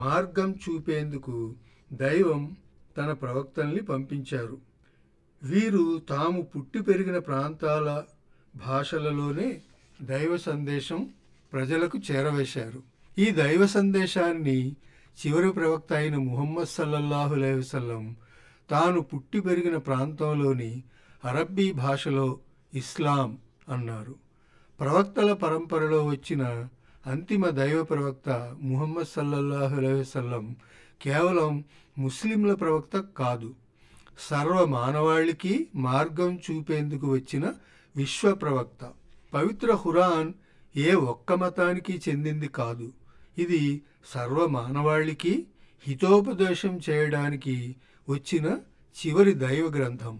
మార్గం చూపేందుకు దైవం తన ప్రవక్తల్ని పంపించారు వీరు తాము పుట్టి పెరిగిన ప్రాంతాల భాషలలోనే దైవ సందేశం ప్రజలకు చేరవేశారు ఈ దైవ సందేశాన్ని చివరి ప్రవక్త అయిన ముహమ్మద్ సల్లల్లాహు అలైహి వసల్లం తాను పుట్టి పెరిగిన ప్రాంతంలోని అరబ్బీ భాషలో ఇస్లాం అన్నారు ప్రవక్తల పరంపరలో వచ్చిన అంతిమ దైవ ప్రవక్త ముహమ్మద్ సల్లల్లాహు అలైహి వసల్లం కేవలం ముస్లింల ప్రవక్త కాదు సర్వ మానవాళికి మార్గం చూపేందుకు వచ్చిన విశ్వ ప్రవక్త పవిత్ర హురాన్ ఏ ఒక్క మతానికి చెందింది కాదు ఇది సర్వ మానవాళికి హితోపదేశం చేయడానికి వచ్చిన చివరి దైవ గ్రంథం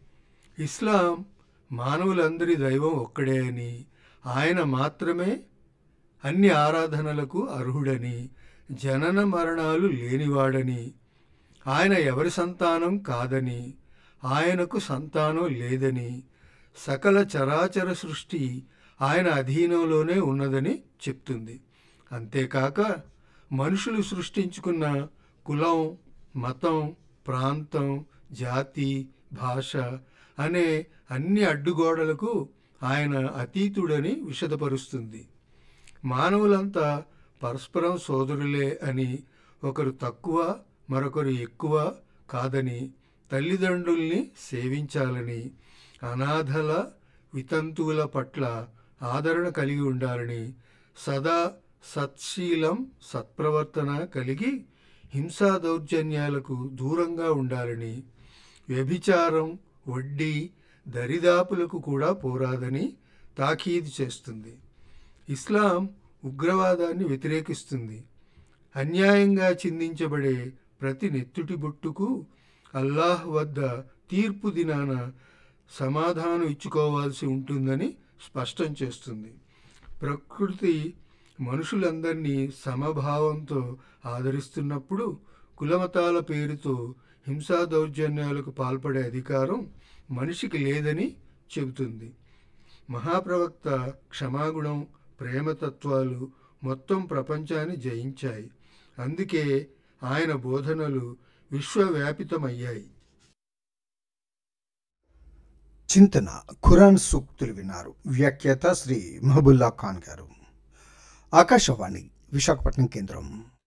ఇస్లాం మానవులందరి దైవం ఒక్కడే అని ఆయన మాత్రమే అన్ని ఆరాధనలకు అర్హుడని జనన మరణాలు లేనివాడని ఆయన ఎవరి సంతానం కాదని ఆయనకు సంతానం లేదని సకల చరాచర సృష్టి ఆయన అధీనంలోనే ఉన్నదని చెప్తుంది అంతేకాక మనుషులు సృష్టించుకున్న కులం మతం ప్రాంతం జాతి భాష అనే అన్ని అడ్డుగోడలకు ఆయన అతీతుడని విషదపరుస్తుంది మానవులంతా పరస్పరం సోదరులే అని ఒకరు తక్కువ మరొకరు ఎక్కువ కాదని తల్లిదండ్రుల్ని సేవించాలని అనాథల వితంతువుల పట్ల ఆదరణ కలిగి ఉండాలని సదా సత్శీలం సత్ప్రవర్తన కలిగి హింసా దౌర్జన్యాలకు దూరంగా ఉండాలని వ్యభిచారం వడ్డీ దరిదాపులకు కూడా పోరాదని తాకీదు చేస్తుంది ఇస్లాం ఉగ్రవాదాన్ని వ్యతిరేకిస్తుంది అన్యాయంగా చిందించబడే ప్రతి నెత్తుటి బొట్టుకు అల్లాహ్ వద్ద తీర్పు దినాన సమాధానం ఇచ్చుకోవాల్సి ఉంటుందని స్పష్టం చేస్తుంది ప్రకృతి మనుషులందరినీ సమభావంతో ఆదరిస్తున్నప్పుడు కులమతాల పేరుతో హింసా దౌర్జన్యాలకు పాల్పడే అధికారం మనిషికి లేదని చెబుతుంది మహాప్రవక్త క్షమాగుణం ప్రేమతత్వాలు మొత్తం ప్రపంచాన్ని జయించాయి అందుకే ఆయన బోధనలు విశ్వవ్యాపితమయ్యాయి చింతన ఖురాన్ సూక్తులు విన్నారు వ్యాఖ్యాత శ్రీ మహబుల్లా ఖాన్ గారు ఆకాశవాణి విశాఖపట్నం కేంద్రం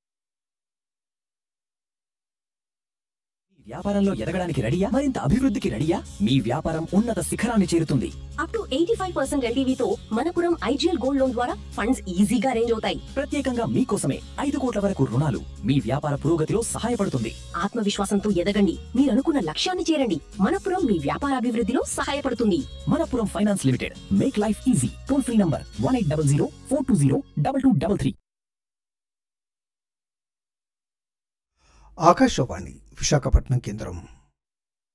వ్యాపారంలో ఎదగడానికి రెడీయా మరింత అభివృద్ధికి రెడీయా మీ వ్యాపారం ఉన్నత శిఖరాన్ని చేరుతుంది up to eighty five percent ఎల్టీవీతో మనపురం ఐజీఎల్ గోల్డ్ లోన్ ద్వారా ఫండ్స్ ఈజీగా అరేంజ్ అవుతాయి ప్రత్యేకంగా మీకోసమే ఐదు కోట్ల వరకు రుణాలు మీ వ్యాపార పురోగతిలో సహాయపడుతుంది ఆత్మవిశ్వాసంతో ఎదగండి మీరు అనుకున్న లక్ష్యాన్ని చేరండి మనపురం మీ వ్యాపార అభివృద్ధిలో సహాయపడుతుంది Manappuram finance limited make life easy toll free number one eight double zero four two zero double two double three Akashvani Visakhapatnam కేంద్రం